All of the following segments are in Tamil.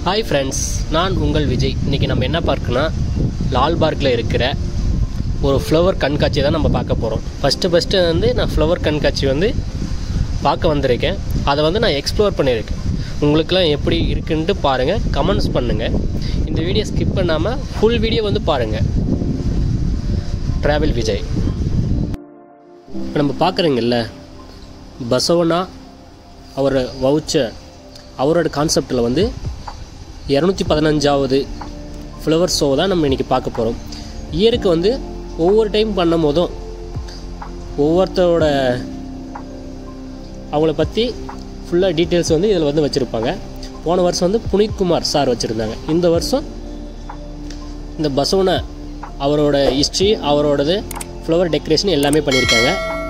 ஹாய் ஃப்ரெண்ட்ஸ் நான் உங்கள் விஜய் இன்றைக்கி நம்ம என்ன பார்க்கனா லால்பார்க்கில் இருக்கிற ஒரு ஃப்ளவர் கண்காட்சி தான் நம்ம பார்க்க போகிறோம் ஃபஸ்ட்டு ஃபஸ்ட்டு வந்து நான் ஃப்ளவர் கண்காட்சி வந்து பார்க்க வந்திருக்கேன் அதை வந்து நான் எக்ஸ்ப்ளோர் பண்ணியிருக்கேன் உங்களுக்குலாம் எப்படி இருக்குன்ட்டு பாருங்கள் கமெண்ட்ஸ் பண்ணுங்கள் இந்த வீடியோ ஸ்கிப் பண்ணாமல் ஃபுல் வீடியோ வந்து பாருங்கள் ட்ராவல் விஜய் இப்போ நம்ம பார்க்குறீங்கல்ல பசவனா அவர் வவுச்சர் அவரோட கான்செப்டில் வந்து இரநூத்தி பதினஞ்சாவது ஃப்ளவர் ஷோ தான் நம்ம இன்றைக்கி பார்க்க போகிறோம் இயருக்கு வந்து ஒவ்வொரு டைம் பண்ணும் போதும் ஒவ்வொருத்தரோட அவங்கள பற்றி ஃபுல்லாக டீட்டெயில்ஸ் வந்து இதில் வந்து வச்சுருப்பாங்க போன வருஷம் வந்து புனித்குமார் சார் வச்சுருந்தாங்க இந்த வருஷம் இந்த பசவனை அவரோட ஹிஸ்ட்ரி அவரோடது ஃப்ளவர் டெக்கரேஷன் எல்லாமே பண்ணியிருக்காங்க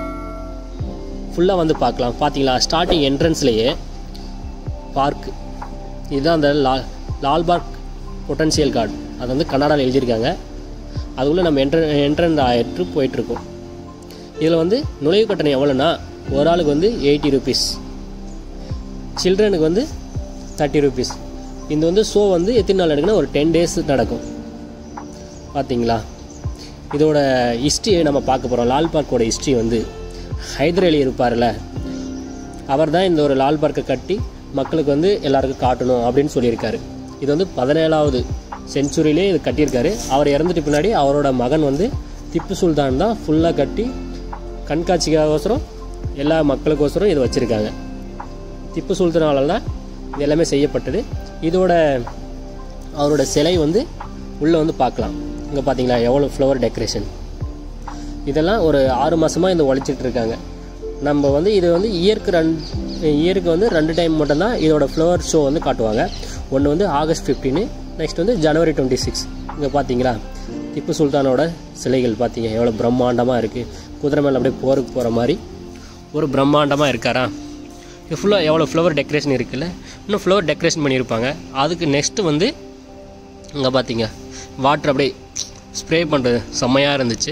ஃபுல்லாக வந்து பார்க்கலாம் பார்த்தீங்களா ஸ்டார்டிங் என்ட்ரன்ஸ்லேயே பார்க் இதுதான் அந்த லா லால்பார்க் பொட்டன்சியல் கார்டு அது வந்து கன்னடாவில் எழுதியிருக்காங்க அதுக்குள்ளே நம்ம என்ட்ர என்ட்ரன் ஆகிட்டு போயிட்டுருக்கோம் இதில் வந்து நுழைவு கட்டணம் எவ்வளோன்னா ஒரு ஆளுக்கு வந்து எயிட்டி ருபீஸ் சில்ட்ரனுக்கு வந்து தேர்ட்டி ருபீஸ் இந்த வந்து ஷோ வந்து எத்தனை நாள் நடக்குன்னா ஒரு டென் டேஸ் நடக்கும் பார்த்தீங்களா இதோட ஹிஸ்ட்ரி நம்ம பார்க்க போகிறோம் லால் பார்க்கோட ஹிஸ்ட்ரி வந்து ஹைதர் அலி இருப்பார்ல அவர் தான் இந்த ஒரு லால் பார்க்கை கட்டி மக்களுக்கு வந்து எல்லாருக்கும் காட்டணும் அப்படின்னு சொல்லியிருக்காரு இது வந்து பதினேழாவது செஞ்சுரியிலே இது கட்டியிருக்காரு அவர் இறந்துட்டு பின்னாடி அவரோட மகன் வந்து திப்பு சுல்தான் தான் ஃபுல்லாக கட்டி கண்காட்சிக்காகோசரம் எல்லா மக்களுக்கோசரம் இது வச்சுருக்காங்க திப்பு சுல்தானால தான் இது எல்லாமே செய்யப்பட்டது இதோட அவரோட சிலை வந்து உள்ளே வந்து பார்க்கலாம் இங்கே பார்த்தீங்களா எவ்வளோ ஃப்ளவர் டெக்கரேஷன் இதெல்லாம் ஒரு ஆறு மாதமாக இந்த உழைச்சிட்டு இருக்காங்க நம்ம வந்து இது வந்து இயருக்கு ரெண்டு இயருக்கு வந்து ரெண்டு டைம் மட்டும்தான் இதோட ஃப்ளவர் ஷோ வந்து காட்டுவாங்க ஒன்று வந்து ஆகஸ்ட் ஃபிஃப்டீனு நெக்ஸ்ட் வந்து ஜனவரி டுவெண்ட்டி சிக்ஸ் இங்கே பார்த்தீங்களா திப்பு சுல்தானோட சிலைகள் பார்த்தீங்க எவ்வளோ பிரம்மாண்டமாக இருக்குது குதிரை மேலே அப்படியே போருக்கு போகிற மாதிரி ஒரு பிரம்மாண்டமாக இருக்காரா இது ஃபுல்லாக எவ்வளோ ஃப்ளவர் டெக்கரேஷன் இருக்குல்ல இன்னும் ஃப்ளவர் டெக்கரேஷன் பண்ணியிருப்பாங்க அதுக்கு நெக்ஸ்ட்டு வந்து இங்கே பார்த்தீங்க வாட்டர் அப்படியே ஸ்ப்ரே பண்ணுறது செம்மையாக இருந்துச்சு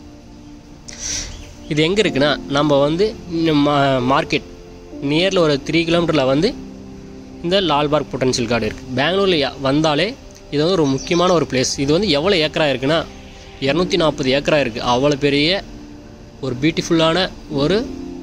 இது எங்கே இருக்குன்னா நம்ம வந்து மார்க்கெட் நியரில் ஒரு த்ரீ கிலோமீட்டரில் வந்து இந்த லால்பார்க் பொட்டன்ஷியல் கார்டு இருக்குது பெங்களூரில் வந்தாலே இது வந்து ஒரு முக்கியமான ஒரு பிளேஸ் இது வந்து எவ்வளோ ஏக்கரா இருக்குன்னா இரநூத்தி நாற்பது ஏக்கரா இருக்குது அவ்வளோ பெரிய ஒரு பியூட்டிஃபுல்லான ஒரு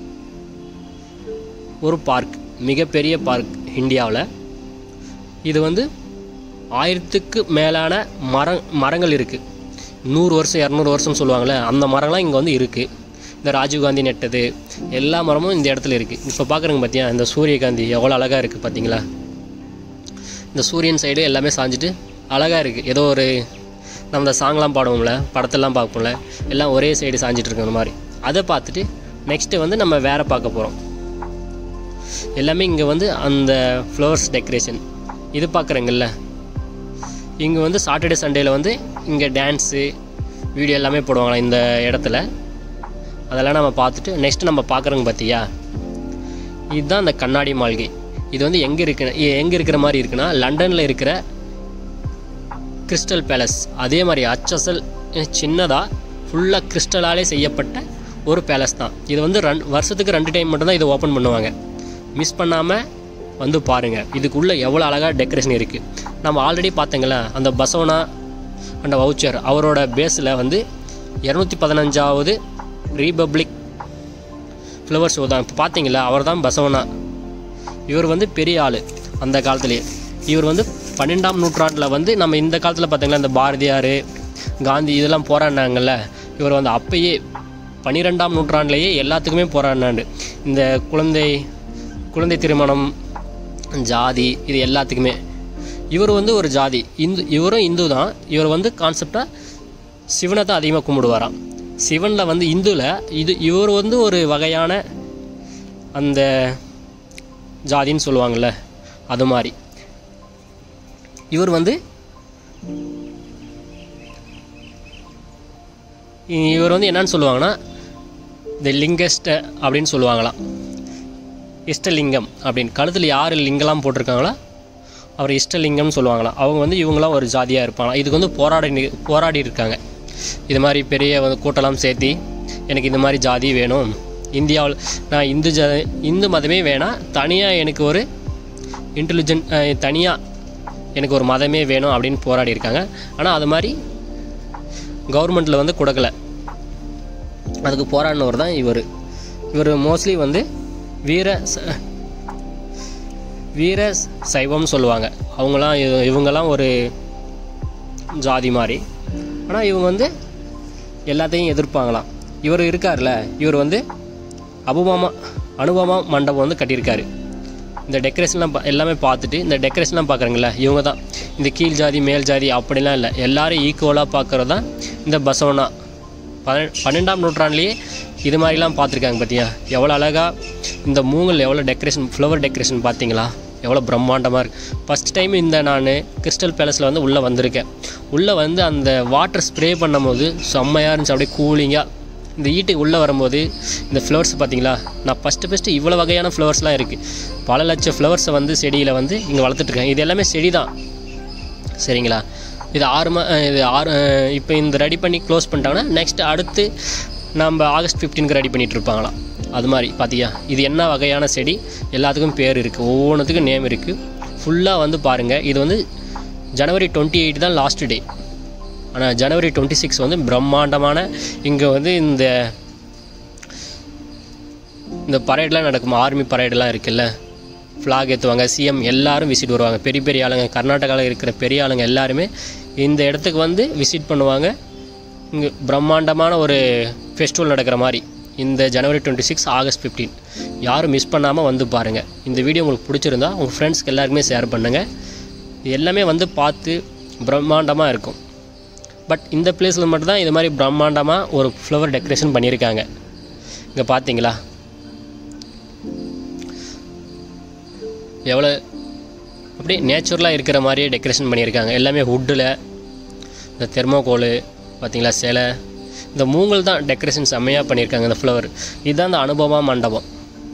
ஒரு பார்க் மிகப்பெரிய பார்க் இந்தியாவில் இது வந்து ஆயிரத்துக்கு மேலான மர மரங்கள் இருக்குது நூறு வருஷம் இரநூறு வருஷம் சொல்லுவாங்கள்ல அந்த மரம்லாம் இங்கே வந்து இருக்குது இந்த ராஜீவ்காந்தி நெட்டது எல்லா மரமும் இந்த இடத்துல இருக்குது இப்போ பார்க்குறங்க பார்த்தியா இந்த சூரியகாந்தி எவ்வளோ அழகாக இருக்குது பார்த்தீங்களா இந்த சூரியன் சைடு எல்லாமே சாஞ்சிட்டு அழகாக இருக்குது ஏதோ ஒரு நம்ம இந்த சாங்லாம் பாடுவோம்ல படத்தெல்லாம் பார்ப்போம்ல எல்லாம் ஒரே சைடு சாஞ்சிட்டு இருக்கிற மாதிரி அதை பார்த்துட்டு நெக்ஸ்ட்டு வந்து நம்ம வேறு பார்க்க போகிறோம் எல்லாமே இங்கே வந்து அந்த ஃப்ளவர்ஸ் டெக்கரேஷன் இது பார்க்குறேங்கல்ல இங்கே வந்து சாட்டர்டே சண்டேயில் வந்து இங்கே டான்ஸு வீடியோ எல்லாமே போடுவாங்களா இந்த இடத்துல அதெல்லாம் நம்ம பார்த்துட்டு நெக்ஸ்ட்டு நம்ம பார்க்குறோங்க பார்த்தியா இதுதான் அந்த கண்ணாடி மாளிகை இது வந்து எங்கே இருக்கு எங்கே இருக்கிற மாதிரி இருக்குன்னா லண்டனில் இருக்கிற கிறிஸ்டல் பேலஸ் அதே மாதிரி அச்சசல் சின்னதாக ஃபுல்லாக கிறிஸ்டலாலே செய்யப்பட்ட ஒரு பேலஸ் தான் இது வந்து ரெண் வருஷத்துக்கு ரெண்டு டைம் மட்டும்தான் இதை ஓப்பன் பண்ணுவாங்க மிஸ் பண்ணாமல் வந்து பாருங்கள் இதுக்குள்ளே எவ்வளோ அழகாக டெக்கரேஷன் இருக்குது நம்ம ஆல்ரெடி பார்த்தீங்களா அந்த பசவனா அந்த வவுச்சர் அவரோட பேஸில் வந்து இரநூத்தி பதினஞ்சாவது ரீபப்ளிக் ஃப்ளவர் ஷோ தான் இப்போ பார்த்தீங்களா அவர் தான் பசவனா இவர் வந்து பெரிய ஆள் அந்த காலத்துலேயே இவர் வந்து பன்னெண்டாம் நூற்றாண்டில் வந்து நம்ம இந்த காலத்தில் பார்த்தீங்களா இந்த பாரதியார் காந்தி இதெல்லாம் போராடினாங்கல்ல இவர் வந்து அப்பயே பன்னிரெண்டாம் நூற்றாண்டுலேயே எல்லாத்துக்குமே போராடினாண்டு இந்த குழந்தை குழந்தை திருமணம் ஜாதி இது எல்லாத்துக்குமே இவர் வந்து ஒரு ஜாதி இந்து இவரும் இந்து தான் இவர் வந்து கான்செப்டாக சிவனை தான் அதிகமாக கும்பிடுவாராம் சிவனில் வந்து இந்துவில் இது இவர் வந்து ஒரு வகையான அந்த ஜாதின்னு சொல்லுவாங்கள்ல அது மாதிரி இவர் வந்து இவர் வந்து என்னன்னு சொல்லுவாங்கன்னா இந்த லிங்கஸ்ட அப்படின்னு சொல்லுவாங்களாம் இஷ்டலிங்கம் அப்படின்னு கழுத்தில் யார் லிங்கெல்லாம் போட்டிருக்காங்களோ அவர் இஷ்டலிங்கம்னு சொல்லுவாங்களாம் அவங்க வந்து இவங்களாம் ஒரு ஜாதியாக இருப்பாங்களாம் இதுக்கு வந்து போராடி போராடி இருக்காங்க இது மாதிரி பெரிய வந்து கூட்டம்லாம் சேர்த்தி எனக்கு இந்த மாதிரி ஜாதி வேணும் இந்தியாவில் நான் இந்து ஜ இந்து மதமே வேணாம் தனியாக எனக்கு ஒரு இன்டெலிஜென்ட் தனியாக எனக்கு ஒரு மதமே வேணும் அப்படின்னு போராடி இருக்காங்க ஆனால் அது மாதிரி கவர்மெண்ட்டில் வந்து கொடுக்கல அதுக்கு போராடினவர் தான் இவர் இவர் மோஸ்ட்லி வந்து வீர ச- வீர சைவம்னு சொல்லுவாங்க அவங்களாம் இவ- இவங்கெல்லாம் ஒரு ஜாதி மாதிரி ஆனால் இவங்க வந்து எல்லாத்தையும் எதிர்ப்பாங்களாம் இவர் இருக்கார்ல இவர் வந்து அபுமாமா அனுபமா மண்டபம் வந்து கட்டியிருக்காரு இந்த டெக்கரேஷன்லாம் பா- எல்லாமே பார்த்துட்டு இந்த டெக்கரேஷன்லாம் பார்க்குறீங்களா இவங்க தான் இந்த கீழ் ஜாதி மேல் ஜாதி அப்படிலாம் இல்லை எல்லாரும் ஈக்குவலாக பார்க்குறது தான் இந்த பசவனா பன்ன பன்னெண்டாம் நூற்றாண்டுலேயே இது மாதிரிலாம் பார்த்துருக்காங்க பார்த்தியா எவ்வளோ அழகாக இந்த மூங்கல் எவ்வளோ டெக்கரேஷன் ஃப்ளவர் டெக்கரேஷன் பார்த்தீங்களா எவ்வளோ பிரம்மாண்டமாக இருக்குது ஃபஸ்ட் டைம் இந்த நான் கிறிஸ்டல் பேலஸில் வந்து உள்ளே வந்திருக்கேன் உள்ளே வந்து அந்த வாட்டர் ஸ்ப்ரே பண்ணும்போது செம்மையாக இருந்துச்சு அப்படியே கூலிங்காக இந்த வீட்டுக்கு உள்ளே வரும்போது இந்த ஃப்ளவர்ஸ் பார்த்தீங்களா நான் ஃபஸ்ட்டு ஃபஸ்ட்டு இவ்வளோ வகையான ஃப்ளவர்ஸ்லாம் இருக்குது பல லட்சம் ஃப்ளவர்ஸை வந்து செடியில் வந்து இங்கே வளர்த்துட்ருக்கேன் இது எல்லாமே செடி தான் சரிங்களா இது ஆறு மா அஹ் இது ஆறு அஹ் இப்போ இந்த ரெடி பண்ணி க்ளோஸ் பண்ணிட்டாங்கன்னா நெக்ஸ்ட் அடுத்து நம்ம ஆகஸ்ட் ஃபிஃப்டீனுக்கு ரெடி பண்ணிட்டு இருப்பாங்களாம் அது மாதிரி பார்த்தியா இது என்ன வகையான செடி எல்லாத்துக்கும் பேர் இருக்குது ஒவ்வொன்றுத்துக்கும் நேம் இருக்குது ஃபுல்லாக வந்து பாருங்கள் இது வந்து ஜனவரி டுவெண்ட்டி எயிட் தான் லாஸ்ட் டே ஆனால் ஜனவரி டுவெண்ட்டி சிக்ஸ் வந்து பிரம்மாண்டமான இங்கே வந்து இந்த இந்த பரேட்லாம் நடக்கும் ஆர்மி பரேடெலாம் இருக்குல்ல ஃப்ளாக் ஏற்றுவாங்க சிஎம் எல்லாரும் விசிட் வருவாங்க பெரிய பெரிய ஆளுங்க கர்நாடகாவில் இருக்கிற பெரிய ஆளுங்க எல்லாருமே இந்த இடத்துக்கு வந்து விசிட் பண்ணுவாங்க இங்கே பிரம்மாண்டமான ஒரு ஃபெஸ்டிவல் நடக்கிற மாதிரி இந்த January twenty six August fifteen யாரும் மிஸ் பண்ணாமல் வந்து பாருங்கள் இந்த வீடியோ உங்களுக்கு பிடிச்சிருந்தா உங்கள் ஃப்ரெண்ட்ஸ்க்கு எல்லாருக்குமே ஷேர் பண்ணுங்கள் இது எல்லாமே வந்து பார்த்து பிரம்மாண்டமாக இருக்கும் பட் இந்த பிளேஸில் மட்டும்தான் இது மாதிரி பிரம்மாண்டமாக ஒரு ஃப்ளவர் டெக்கரேஷன் பண்ணியிருக்காங்க இங்கே பார்த்தீங்களா எவ்வளோ அப்படியே நேச்சுரலாக இருக்கிற மாதிரியே டெக்கரேஷன் பண்ணியிருக்காங்க எல்லாமே வுட்டில் இந்த தெர்மோகோலு பார்த்தீங்களா சிலை இந்த மூங்கல் தான் டெக்கரேஷன் செம்மையாக பண்ணியிருக்காங்க இந்த ஃப்ளவர் இதுதான் இந்த அனுபவா மண்டபம்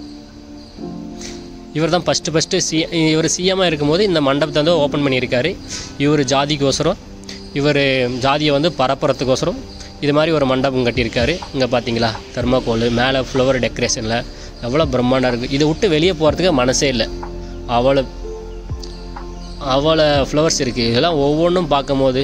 இவர் தான் ஃபஸ்ட்டு ஃபஸ்ட்டு சி இவர் சிஎம்மாக இருக்கும்போது இந்த மண்டபத்தை வந்து ஓப்பன் பண்ணியிருக்காரு இவர் ஜாதிக்கோசரம் இவர் ஜாதியை வந்து பரப்புறதுக்கோசரம் இது மாதிரி ஒரு மண்டபம் கட்டியிருக்காரு இங்கே பார்த்தீங்களா தெர்மோகோல் மேலே ஃப்ளவர் டெக்கரேஷனில் எவ்வளோ பிரம்மாண்டம் இருக்குது இதை விட்டு வெளியே போகிறதுக்கு மனசே இல்லை அவ்வளோ அவ்வளோ ஃப்ளவர்ஸ் இருக்குது இதெல்லாம் ஒவ்வொன்றும் பார்க்கும்போது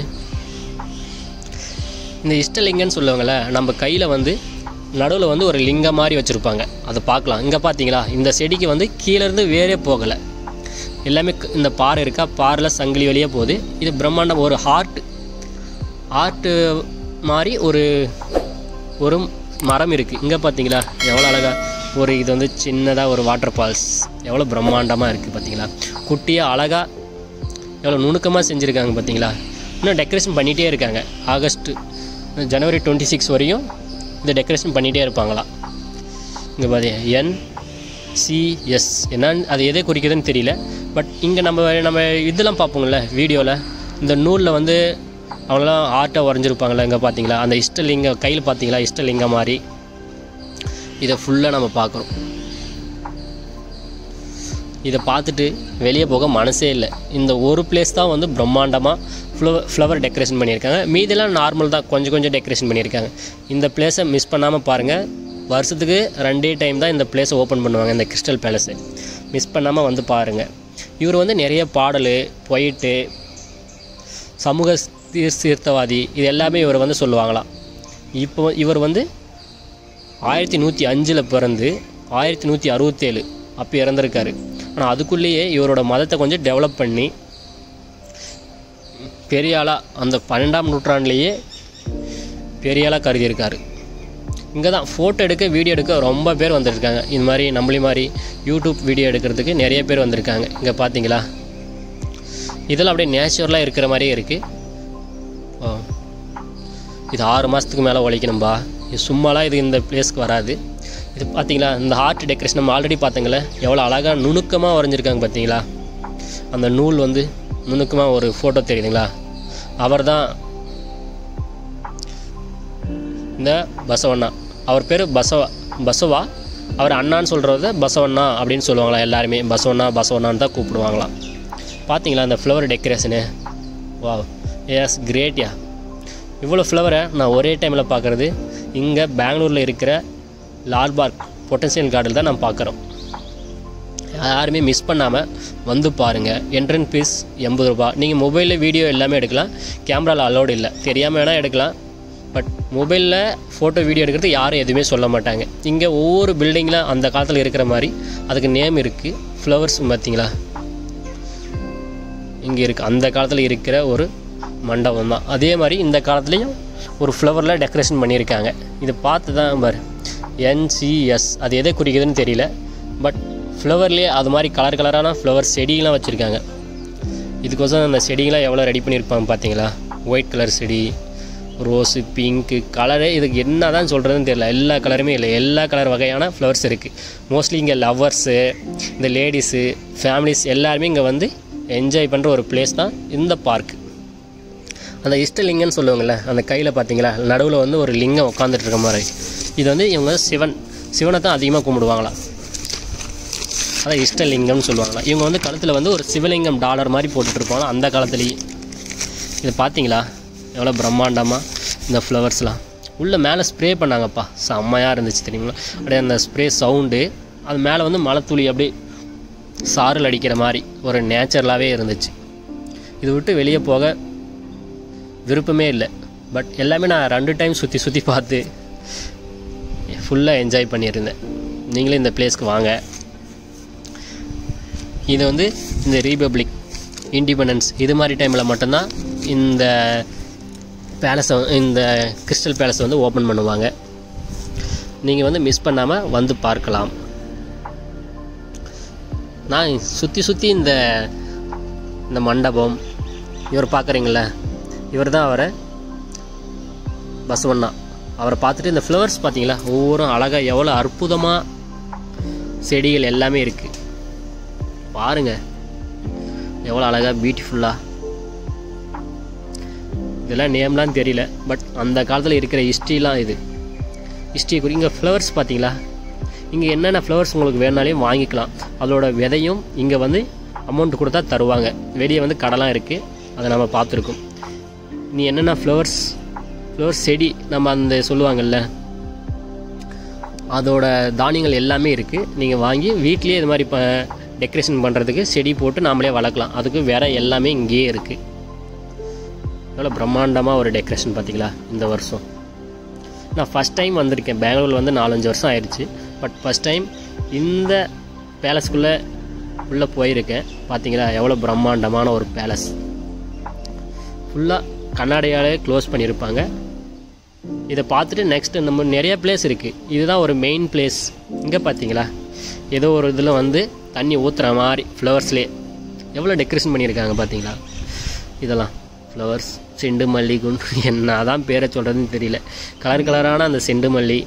இந்த இஷ்டலிங்கன்னு சொல்லுவாங்கள்ல நம்ம கையில் வந்து நடுவில் வந்து ஒரு லிங்கம் மாதிரி வச்சுருப்பாங்க அதை பார்க்கலாம் இங்கே பார்த்தீங்களா இந்த செடிக்கு வந்து கீழேருந்து வேறே போகலை எல்லாமே க- இந்த பாறை இருக்கா பாறையில் சங்கிலி வழியாக போகுது இது பிரம்மாண்டம் ஒரு ஹார்ட் ஹார்ட்டு மாதிரி ஒரு ஒரு மரம் இருக்குது இங்கே பார்த்தீங்களா எவ்வளோ அழகா ஒரு இது வந்து சின்னதாக ஒரு வாட்டர் ஃபால்ஸ் எவ்வளோ பிரம்மாண்டமாக இருக்குது பார்த்தீங்களா குட்டியாக அழகாக எவ்வளோ நுணுக்கமாக செஞ்சுருக்காங்க பார்த்தீங்களா இன்னும் டெக்கரேஷன் பண்ணிகிட்டே இருக்காங்க ஆகஸ்ட் ஜனவரி டுவெண்ட்டி சிக்ஸ் வரையும் இந்த டெக்கரேஷன் பண்ணிகிட்டே இருப்பாங்களாம் இங்கே பாதி என் சிஎஸ் என்னன்னு அது எதை குறிக்குதுன்னு தெரியல பட் இங்கே நம்ம நம்ம இதெல்லாம் பார்ப்போங்கள்ல வீடியோவில் இந்த நூலில் வந்து அவங்களாம் ஆர்ட்டாக வரைஞ்சிருப்பாங்களே இங்கே பார்த்தீங்களா அந்த இஷ்டலிங்கம் கையில் பார்த்தீங்களா இஷ்டலிங்கம் மாதிரி இதை ஃபுல்லாக நம்ம பார்க்குறோம் இதை பார்த்துட்டு வெளியே போக மனசே இல்லை இந்த ஒரு பிளேஸ் தான் வந்து பிரம்மாண்டமாக ஃப்ளவர் ஃப்ளவர் டெக்கரேஷன் பண்ணியிருக்காங்க மீதெல்லாம் நார்மல் தான் கொஞ்சம் கொஞ்சம் டெக்கரேஷன் பண்ணியிருக்காங்க இந்த பிளேஸை மிஸ் பண்ணாமல் பாருங்கள் வருஷத்துக்கு ரெண்டே டைம் தான் இந்த பிளேஸை ஓப்பன் பண்ணுவாங்க இந்த கிறிஸ்டல் பேலஸை மிஸ் பண்ணாமல் வந்து பாருங்கள் இவர் வந்து நிறைய பாடல் பொயிட்டு சமூக சீர் சீர்த்தவாதி இது எல்லாமே இவர் வந்து சொல்லுவாங்களாம் இப்போ இவர் வந்து ஆயிரத்தி நூற்றி அஞ்சில் பிறந்து ஆயிரத்தி நூற்றி அறுபத்தேழு அப்போ இறந்துருக்காரு ஆனால் அதுக்குள்ளேயே இவரோட மதத்தை கொஞ்சம் டெவலப் பண்ணி பெரிய ஆளாக அந்த பன்னெண்டாம் நூற்றாண்டுலேயே பெரிய ஆளாக கருதியிருக்காரு இங்கே தான் ஃபோட்டோ எடுக்க வீடியோ எடுக்க ரொம்ப பேர் வந்திருக்காங்க இது மாதிரி நம்மளி மாதிரி யூடியூப் வீடியோ எடுக்கிறதுக்கு நிறைய பேர் வந்திருக்காங்க இங்கே பார்த்தீங்களா இதெல்லாம் அப்படியே நேச்சுரலாக இருக்கிற மாதிரியே இருக்குது ஓ இது ஆறு மாதத்துக்கு மேலே உழைக்கணும்பா இது சும்மாலாம் இது இந்த பிளேஸ்க்கு வராது இது பார்த்தீங்களா இந்த ஹார்ட் டெக்கரேஷன் நம்ம ஆல்ரெடி பார்த்தீங்களே எவ்வளோ அழகாக நுணுக்கமாக வரைஞ்சிருக்காங்க பார்த்தீங்களா அந்த நூல் வந்து நுணுக்கமாக ஒரு ஃபோட்டோ தெரியுதுங்களா அவர் தான் இந்த பசவண்ணா அவர் பேர் பசவ பசவா அவர் அண்ணான்னு சொல்கிறத பசவண்ணா அப்படின்னு சொல்லுவாங்களா எல்லாருமே பசவண்ணா பசவண்ணான்னு தான் கூப்பிடுவாங்களாம் பார்த்தீங்களா இந்த ஃப்ளவர் டெக்கரேஷனு வா எஸ் கிரேட்யா இவ்வளோ ஃப்ளவரை நான் ஒரே டைமில் பார்க்குறது இங்கே பெங்களூரில் இருக்கிற லால்பார்க் பொட்டன்சியல் கார்டில் தான் நான் பார்க்குறோம் யாருமே மிஸ் பண்ணாமல் வந்து பாருங்கள் என்ட்ரன்ஸ் ஃபீஸ் எண்பது ரூபா நீங்கள் மொபைலில் வீடியோ எல்லாமே எடுக்கலாம் கேமராவில் அலோடு இல்லை தெரியாமல் வேணால் எடுக்கலாம் பட் மொபைலில் ஃபோட்டோ வீடியோ எடுக்கிறது யாரும் எதுவுமே சொல்ல மாட்டாங்க இங்கே ஒவ்வொரு பில்டிங்கில் அந்த காலத்தில் இருக்கிற மாதிரி அதுக்கு நேம் இருக்குது ஃப்ளவர்ஸ் பார்த்தீங்களா இங்கே இருக்குது அந்த காலத்தில் இருக்கிற ஒரு மண்டபம் தான் அதே மாதிரி இந்த காலத்துலேயும் ஒரு ஃப்ளவரில் டெக்கரேஷன் பண்ணியிருக்காங்க இதை பார்த்து தான் பாரு என்சிஎஸ் அது எதை குறிக்குதுன்னு தெரியல பட் ஃப்ளவர்லேயே அது மாதிரி கலர் கலரான ஃப்ளவர் செடியெலாம் வச்சுருக்காங்க இதுக்கோசரம் அந்த செடிங்களாம் எவ்வளோ ரெடி பண்ணியிருப்பாங்க பார்த்தீங்களா ஒயிட் கலர் செடி ரோஸு பிங்க்கு கலரே இதுக்கு என்ன தான் சொல்கிறதுன்னு தெரியல எல்லா கலருமே இல்லை எல்லா கலர் வகையான ஃப்ளவர்ஸ் இருக்குது மோஸ்ட்லி இங்கே லவ்வர்ஸு இந்த லேடிஸு ஃபேமிலிஸ் எல்லாருமே இங்கே வந்து என்ஜாய் பண்ணுற ஒரு பிளேஸ் தான் இந்த பார்க் அந்த இஷ்டலிங்கம்னு சொல்லுவாங்கள்ல அந்த கையில் பார்த்தீங்களா நடுவில் வந்து ஒரு லிங்கம் உட்காந்துட்டு இருக்க மாதிரி இது வந்து இவங்க சிவன் சிவனை தான் அதிகமாக கும்பிடுவாங்களாம் அதான் இஷ்டலிங்கம்னு சொல்லுவாங்களா இவங்க வந்து கழுத்தில் வந்து ஒரு சிவலிங்கம் டாலர் மாதிரி போட்டுட்டு இருப்பாங்க அந்த காலத்துலேயே இது பார்த்தீங்களா எவ்வளோ பிரம்மாண்டமாக இந்த ஃப்ளவர்ஸ்லாம் உள்ளே மேலே ஸ்ப்ரே பண்ணாங்கப்பா செம்மையாக இருந்துச்சு தெரியுங்களா அப்படியே அந்த ஸ்ப்ரே சவுண்டு அது மேலே வந்து மழை துளி அப்படியே சாரல் அடிக்கிற மாதிரி ஒரு நேச்சுரலாகவே இருந்துச்சு இது விட்டு வெளியே போக விருப்பமே இல்லை பட் எல்லாமே நான் ரெண்டு டைம் சுற்றி சுற்றி பார்த்து ஃபுல்லாக என்ஜாய் பண்ணியிருந்தேன் நீங்களும் இந்த பிளேஸ்க்கு வாங்க இது வந்து இந்த ரீபப்ளிக் இண்டிபெண்டன்ஸ் இது மாதிரி டைமில் மட்டும்தான் இந்த பேலஸை இந்த கிறிஸ்டல் பேலஸை வந்து ஓப்பன் பண்ணுவாங்க நீங்கள் வந்து மிஸ் பண்ணாமல் வந்து பார்க்கலாம் நான் சுற்றி சுற்றி இந்த இந்த மண்டபம் இவர் பார்க்குறீங்கள இவர் தான் அவரை பசவண்ணா அவரை பார்த்துட்டு இந்த ஃப்ளவர்ஸ் பார்த்தீங்களா ஒவ்வொரு அழகாக எவ்வளோ அற்புதமாக செடிகள் எல்லாமே இருக்குது பாருங்க எவ்வளோ அழகாக பியூட்டிஃபுல்லாக இதெல்லாம் நேம்லாம் தெரியல பட் அந்த காலத்தில் இருக்கிற ஹிஸ்ட்ரிலாம் இது ஹிஸ்ட்ரி குறி இங்கே ஃப்ளவர்ஸ் பார்த்தீங்களா இங்கே என்னென்ன ஃப்ளவர்ஸ் உங்களுக்கு வேணாலையும் வாங்கிக்கலாம் அதோட விதையும் இங்கே வந்து அமௌண்ட் கொடுத்தா தருவாங்க வெளியே வந்து கடைலாம் இருக்குது அதை நம்ம பார்த்துருக்கோம் நீ என்னென்ன ஃப்ளவர்ஸ் ஃப்ளவர்ஸ் செடி நம்ம அந்த சொல்லுவாங்கல்ல அதோட தானியங்கள் எல்லாமே இருக்குது நீங்கள் வாங்கி வீட்லேயே இது மாதிரி இப்போ டெக்கரேஷன் பண்ணுறதுக்கு செடி போட்டு நாமளே வளர்க்கலாம் அதுக்கு வேற எல்லாமே இங்கேயே இருக்குது எவ்வளோ பிரம்மாண்டமாக ஒரு டெக்கரேஷன் பார்த்தீங்களா இந்த வருஷம் நான் ஃபஸ்ட் டைம் வந்திருக்கேன் பெங்களூரில் வந்து நாலஞ்சு வருஷம் ஆயிடுச்சு பட் ஃபஸ்ட் டைம் இந்த பேலஸ்க்குள்ளே உள்ளே போயிருக்கேன் பார்த்தீங்களா எவ்வளோ பிரம்மாண்டமான ஒரு பேலஸ் ஃபுல்லாக கண்ணாடியாலே க்ளோஸ் பண்ணியிருப்பாங்க இதை பார்த்துட்டு நெக்ஸ்ட் நம்ம நிறைய பிளேஸ் இருக்குது இதுதான் ஒரு மெயின் பிளேஸ் இங்கே பார்த்தீங்களா ஏதோ ஒரு இதில் வந்து தண்ணி ஊற்றுற மாதிரி ஃப்ளவர்ஸ்லேயே எவ்வளோ டெக்கரேஷன் பண்ணியிருக்காங்க பார்த்தீங்களா இதெல்லாம் ஃப்ளவர்ஸ் செண்டு மல்லி குண்டு என்ன தான் பேரை சொல்கிறதுன்னு தெரியல கலர் கலரான அந்த செண்டு மல்லி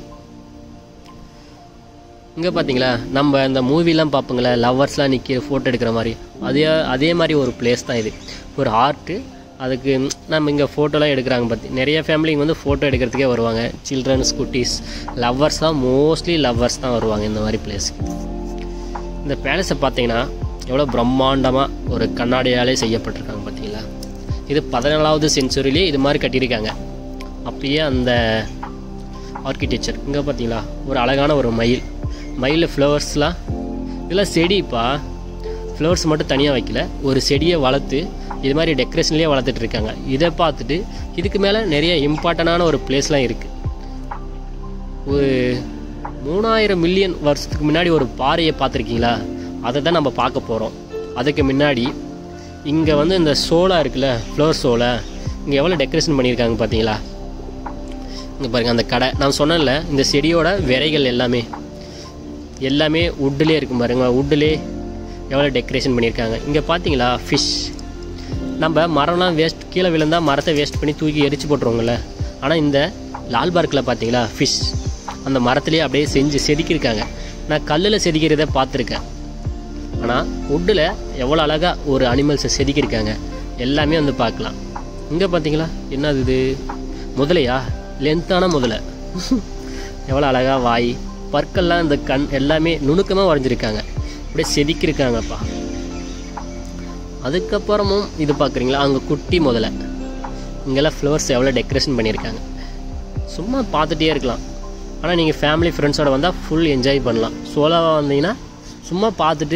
இங்கே பார்த்தீங்களா நம்ம இந்த மூவிலாம் பார்ப்போங்களே லவ்வர்ஸ்லாம் நிற்கிற ஃபோட்டோ எடுக்கிற மாதிரி அதே அதே மாதிரி ஒரு பிளேஸ் தான் இது ஒரு ஆர்ட்டு அதுக்கு நம்ம இங்கே ஃபோட்டோலாம் எடுக்கிறாங்க பார்த்தி நிறைய ஃபேமிலிங்க வந்து ஃபோட்டோ எடுக்கிறதுக்கே வருவாங்க சில்ட்ரன்ஸ் குட்டீஸ் லவ்வர்ஸ் தான் மோஸ்ட்லி லவ்வர்ஸ் தான் வருவாங்க இந்த மாதிரி பிளேஸ்க்கு இந்த பேலஸை பார்த்தீங்கன்னா எவ்வளோ பிரம்மாண்டமாக ஒரு கண்ணாடியாலே செய்யப்பட்டிருக்காங்க பார்த்தீங்களா இது பதினேழாவது செஞ்சுரியிலே இது மாதிரி கட்டியிருக்காங்க அப்பயே அந்த ஆர்கிடெக்சர் இங்கே பார்த்தீங்களா ஒரு அழகான ஒரு மயில் மயிலில் ஃப்ளவர்ஸ்லாம் இதெல்லாம் செடிப்பா ஃப்ளவர்ஸ் மட்டும் தனியாக வைக்கல ஒரு செடியை வளர்த்து இது மாதிரி டெக்கரேஷன்லேயே வளர்த்துட்டு இருக்காங்க இதை பார்த்துட்டு இதுக்கு மேலே நிறைய இம்பார்ட்டண்டான ஒரு பிளேஸ்லாம் இருக்குது ஒரு மூணாயிரம் மில்லியன் வருஷத்துக்கு முன்னாடி ஒரு பாறையை பார்த்துருக்கீங்களா அதை தான் நம்ம பார்க்க போகிறோம் அதுக்கு முன்னாடி இங்கே வந்து இந்த சோளா இருக்குல்ல ஃப்ளவர் சோளை இங்கே எவ்வளோ டெக்கரேஷன் பண்ணியிருக்காங்க பார்த்தீங்களா இங்கே பாருங்கள் அந்த கடை நான் சொன்னேன்ல இந்த செடியோட விரைகள் எல்லாமே எல்லாமே வுட்டிலே இருக்கும் பாருங்க வுட்டிலே எவ்வளோ டெக்கரேஷன் பண்ணியிருக்காங்க இங்கே பார்த்தீங்களா ஃபிஷ் நம்ம மரம்லாம் வேஸ்ட் கீழே விழுந்தால் மரத்தை வேஸ்ட் பண்ணி தூக்கி எரிச்சு போட்டுருவோங்கள்ல ஆனால் இந்த லால் பார்க்கில் பார்த்தீங்களா ஃபிஷ் அந்த மரத்துலேயே அப்படியே செஞ்சு செதுக்கியிருக்காங்க நான் கல்லில் செதுக்கிறத பார்த்துருக்கேன் ஆனால் வுட்டில் எவ்வளோ அழகாக ஒரு அனிமல்ஸை செதுக்கியிருக்காங்க எல்லாமே வந்து பார்க்கலாம் இங்கே பார்த்தீங்களா என்னது இது முதலையா லென்த்தான முதலை எவ்வளோ அழகாக வாய் பற்கள்லாம் இந்த கண் எல்லாமே நுணுக்கமாக வரைஞ்சிருக்காங்க அப்படியே செதுக்கியிருக்காங்கப்பா அதுக்கப்புறமும் இது பார்க்குறீங்களா அங்கே குட்டி முதல்ல இங்கெல்லாம் ஃப்ளவர்ஸ் எவ்வளோ டெக்கரேஷன் பண்ணியிருக்காங்க சும்மா பார்த்துட்டே இருக்கலாம் ஆனால் நீங்கள் ஃபேமிலி ஃப்ரெண்ட்ஸோட வந்தால் ஃபுல் என்ஜாய் பண்ணலாம் சோலோவாக வந்தீங்கன்னா சும்மா பார்த்துட்டு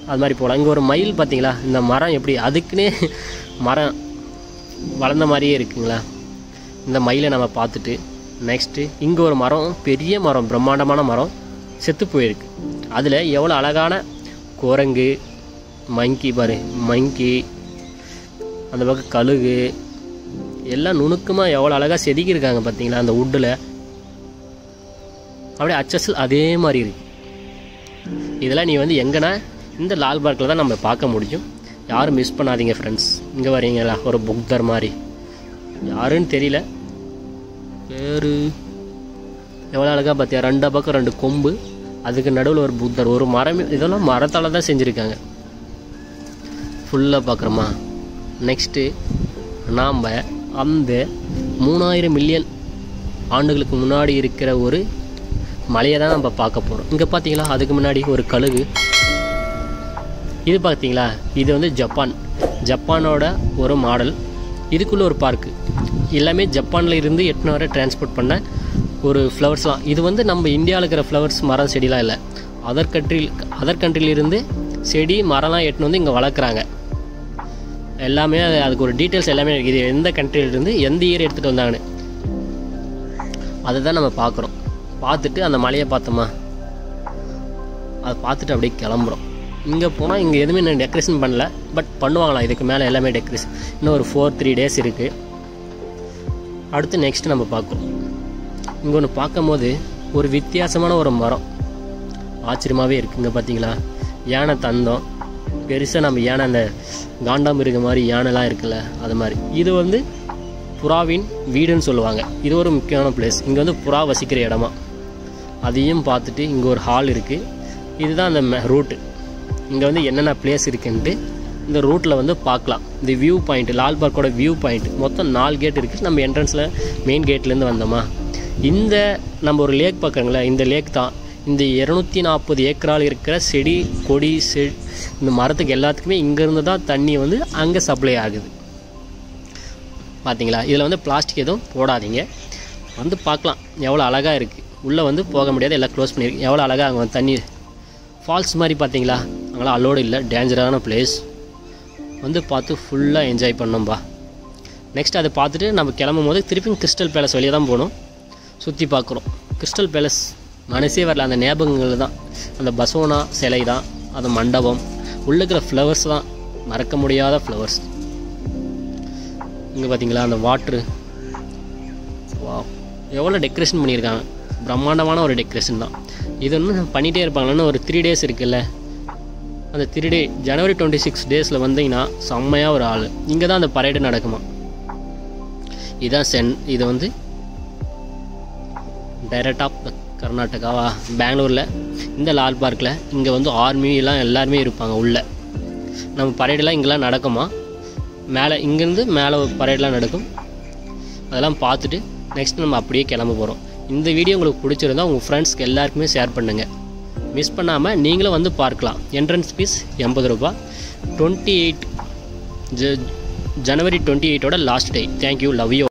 அது மாதிரி போகலாம் இங்கே ஒரு மயில் பார்த்தீங்களா இந்த மரம் எப்படி அதுக்குன்னே மரம் வளர்ந்த மாதிரியே இருக்குங்களா இந்த மயிலை நம்ம பார்த்துட்டு நெக்ஸ்ட்டு இங்கே ஒரு மரம் பெரிய மரம் பிரம்மாண்டமான மரம் செத்து போயிருக்கு அதில் எவ்வளோ அழகான குரங்கு மங்கி பாரு மங்கி அந்த பக்கம் கழுகு எல்லாம் நுணுக்கமாக எவ்வளோ அழகாக செதுக்கியிருக்காங்க பார்த்தீங்களா அந்த வுட்டில் அப்படியே அச்சசல் அதே மாதிரி இருக்கு இதெல்லாம் நீ வந்து எங்கன்னா இந்த லால் பார்க்கில் தான் நம்ம பார்க்க முடியும் யாரும் மிஸ் பண்ணாதீங்க ஃப்ரெண்ட்ஸ் இங்கே வரீங்களா ஒரு புக்தர் மாதிரி யாருன்னு தெரியல பேர் எவ்வளோ அழகாக பார்த்தியா ரெண்டு பக்கம் ரெண்டு கொம்பு அதுக்கு நடுவில் ஒரு புத்தர் ஒரு மரம் இதெல்லாம் மரத்தால் தான் செஞ்சுருக்காங்க ஃபுல்லாக பார்க்குறோமா நெக்ஸ்ட்டு நாம் அந்த மூணாயிரம் மில்லியன் ஆண்டுகளுக்கு முன்னாடி இருக்கிற ஒரு மலையை தான் நம்ம பார்க்க போகிறோம் இங்கே பார்த்தீங்களா அதுக்கு முன்னாடி ஒரு கழுகு இது பார்த்தீங்களா இது வந்து ஜப்பான் ஜப்பானோட ஒரு மாடல் இதுக்குள்ளே ஒரு பார்க்கு எல்லாமே ஜப்பானில் இருந்து எட்டுனு வரை டிரான்ஸ்போர்ட் பண்ண ஒரு ஃப்ளவர்ஸ்லாம் இது வந்து நம்ம இந்தியாவில் இருக்கிற ஃப்ளவர்ஸ் மரம் செடிலாம் இல்லை அதர் கண்ட்ரி அதர் கண்ட்ரிலிருந்து செடி மரம்லாம் எட்டுன்னு வந்து இங்கே வளர்க்குறாங்க எல்லாமே அது அதுக்கு ஒரு டீட்டெயில்ஸ் எல்லாமே இருக்குது இது எந்த கண்ட்ரியிலேருந்து எந்த இயர் எடுத்துகிட்டு வந்தாங்கன்னு அதை தான் நம்ம பார்க்குறோம் பார்த்துட்டு அந்த மலையை பார்த்தோமா அதை பார்த்துட்டு அப்படியே கிளம்புறோம் இங்கே போனால் இங்கே எதுவுமே நான் டெக்கரேஷன் பண்ணல பட் பண்ணுவாங்களாம் இதுக்கு மேலே எல்லாமே டெக்கரேஷன் இன்னும் ஒரு ஃபோர் த்ரீ டேஸ் இருக்குது அடுத்து நெக்ஸ்ட் நம்ம பார்க்குறோம் இங்கே ஒன்று பார்க்கும்போது ஒரு வித்தியாசமான ஒரு மரம் ஆச்சரியமாகவே இருக்குங்க பார்த்தீங்களா யானை தந்தம் பெருசாக நம்ம யானை அந்த காண்டாமிருக மாதிரி யானைலாம் இருக்குல்ல அது மாதிரி இது வந்து புறாவின் வீடுன்னு சொல்லுவாங்க இது ஒரு முக்கியமான பிளேஸ் இங்கே வந்து புறா வசிக்கிற இடமா அதையும் பார்த்துட்டு இங்கே ஒரு ஹால் இருக்குது இதுதான் அந்த ரூட்டு இங்கே வந்து என்னென்ன பிளேஸ் இருக்குன்ட்டு இந்த ரூட்டில் வந்து பார்க்கலாம் இந்த வியூ பாயிண்ட் லால் பார்க்கோட வியூ பாயிண்ட் மொத்தம் நாலு கேட் இருக்குது நம்ம என்ட்ரன்ஸில் மெயின் கேட்லேருந்து வந்தோமா இந்த நம்ம ஒரு லேக் பார்க்குறோங்களா இந்த லேக் தான் இந்த இரநூத்தி நாற்பது ஏக்கரால் இருக்கிற செடி கொடி செ இந்த மரத்துக்கு எல்லாத்துக்குமே இங்கேருந்து தான் தண்ணி வந்து அங்கே சப்ளை ஆகுது பார்த்தீங்களா இதில் வந்து பிளாஸ்டிக் எதுவும் போடாதீங்க வந்து பார்க்கலாம் எவ்வளோ அழகாக இருக்குது உள்ளே வந்து போக முடியாது எல்லாம் க்ளோஸ் பண்ணியிருக்கு எவ்வளோ அழகாக அங்கே வந்து தண்ணி ஃபால்ஸ் மாதிரி பார்த்தீங்களா அங்கெல்லாம் அலோடு இல்லை டேஞ்சரான பிளேஸ் வந்து பார்த்து ஃபுல்லாக என்ஜாய் பண்ணோம்பா நெக்ஸ்ட் அதை பார்த்துட்டு நம்ம கிளம்பும் போது திருப்பியும் கிறிஸ்டல் பேலஸ் வழியாக தான் போகணும் சுற்றி பார்க்குறோம் கிறிஸ்டல் பேலஸ் மனசே வரல அந்த ஞாபகங்கள் தான் அந்த பசோனா சிலை தான் அந்த மண்டபம் உள்ள இருக்கிற ஃப்ளவர்ஸ் தான் மறக்க முடியாத ஃப்ளவர்ஸ் இங்கே பார்த்தீங்களா அந்த வாட்ரு வா எவ்வளோ டெக்கரேஷன் பண்ணியிருக்காங்க பிரம்மாண்டமான ஒரு டெக்கரேஷன் தான் இது ஒன்று பண்ணிகிட்டே இருப்பாங்கன்னு ஒரு த்ரீ டேஸ் இருக்குல்ல அந்த three day January twenty six டேஸில் வந்தீங்கன்னா செம்மையாக ஒரு ஆள் இங்கே தான் அந்த பரேடு நடக்குமா இதுதான் சென் இது வந்து டைரக்ட் ஆஃப் கர்நாடகாவா பெங்களூரில் இந்த லால் பார்க்கில் இங்கே வந்து ஆர்மி எல்லாம் எல்லாருமே இருப்பாங்க உள்ளே நம்ம பரேடெல்லாம் இங்கெல்லாம் நடக்குமா மேலே இங்கேருந்து மேலே பரேடெலாம் நடக்கும் அதெல்லாம் பார்த்துட்டு நெக்ஸ்ட் நம்ம அப்படியே கிளம்ப போகிறோம் இந்த வீடியோ உங்களுக்கு பிடிச்சிருந்தா உங்கள் ஃப்ரெண்ட்ஸ்க்கு எல்லாருக்குமே ஷேர் பண்ணுங்கள் மிஸ் பண்ணாமல் நீங்களும் வந்து பார்க்கலாம் என்ட்ரன்ஸ் ஃபீஸ் எண்பது ரூபா டுவெண்ட்டி எயிட் ஜ ஜனவரி டுவெண்ட்டி எயிட்டோட last day thank you love you